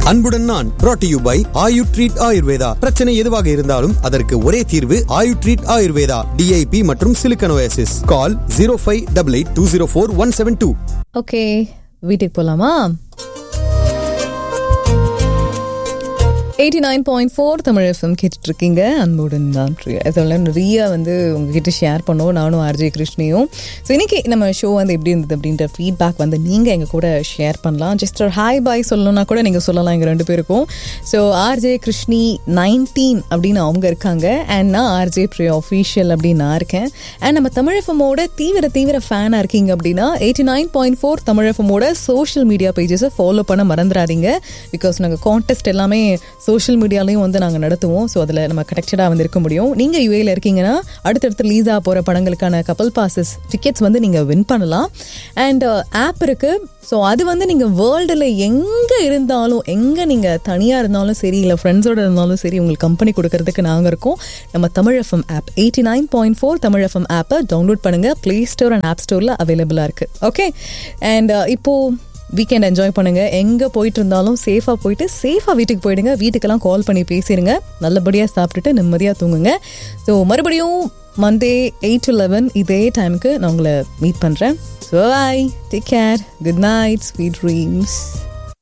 அன்புடன் நான் brought to you by Ayu treat Ayurveda பிரச்சனை எதுவாக இருந்தாலும் அதற்கு ஒரே தீர்வு ஆயு ட்ரீட் ஆயுர்வேதா டிஐபி மற்றும் சிலிக்கனோசிஸ் call zero five double eight two zero four one seven two okay வீட்டுக்கு போலாமா eighty nine point four Tamil FM கேட்டுட்டு இருக்கீங்க அன்புடன் தான் பிரியா இதெல்லாம் நிறைய வந்து உங்ககிட்ட ஷேர் பண்ணோம் நானும் ஆர்ஜே கிருஷ்ணியும் ஸோ இன்னைக்கு நம்ம ஷோ வந்து எப்படி இருந்தது அப்படின்ற ஃபீட்பேக் வந்து நீங்கள் எங்கள் கூட ஷேர் பண்ணலாம் ஜஸ்ட் ஒரு ஹாய் பாய் சொல்லணும்னா கூட நீங்கள் சொல்லலாம் எங்கள் ரெண்டு பேருக்கும் ஸோ ஆர்ஜே கிருஷ்ணி நைன்டீன் அப்படின்னு அவங்க இருக்காங்க அண்ட் நான் ஆர்ஜே பிரியா ஒஃபீஷியல் அப்படின்னு நான் இருக்கேன் அண்ட் நம்ம தமிழ் எஃப்எம்மோட தீவிர தீவிர ஃபேனாக இருக்கீங்க அப்படின்னா eighty nine point four Tamil எஃப்எம்மோட சோஷியல் மீடியா பேஜஸை ஃபாலோ பண்ண மறந்துடாதீங்க பிகாஸ் நாங்கள் கான்டெஸ்ட் எல்லாமே சோஷியல் மீடியாலையும் வந்து நாங்கள் நடத்துவோம் ஸோ அதில் நம்ம கனெக்டடாக வந்து இருக்க முடியும் நீங்கள் யூஏல இருக்கீங்கன்னா அடுத்தடுத்து லீஸா போகிற படங்களுக்கான கப்பல் பாசஸ் டிக்கெட்ஸ் வந்து நீங்கள் வின் பண்ணலாம் அண்ட் ஆப் இருக்குது ஸோ அது வந்து நீங்கள் வேர்ல்டில் எங்கே இருந்தாலும் எங்கே நீங்கள் தனியாக இருந்தாலும் சரி இல்லை ஃப்ரெண்ட்ஸோடு இருந்தாலும் சரி உங்களுக்கு கம்பெனி கொடுக்கறதுக்கு நாங்கள் இருக்கோம் நம்ம Tamil FM app eighty nine point four Tamil FM ஆப்பை டவுன்லோட் பண்ணுங்கள் ப்ளே ஸ்டோர் அண்ட் ஆப் ஸ்டோரில் அவைலபிளாக இருக்குது ஓகே அண்ட் இப்போது வீக்கெண்ட் என்ஜாய் பண்ணுங்க எங்க போயிட்டு இருந்தாலும் சேஃபா போயிட்டு சேஃபா வீட்டுக்கு போயிடுங்க வீட்டுக்கெல்லாம் கால் பண்ணி பேசிடுங்க நல்லபடியா சாப்பிட்டுட்டு நிம்மதியா தூங்குங்க ஸோ மறுபடியும் மண்டே எயிட் டு லெவன் இதே டைமுக்கு நான் உங்களை மீட் பண்றேன் so I take care good night sweet dreams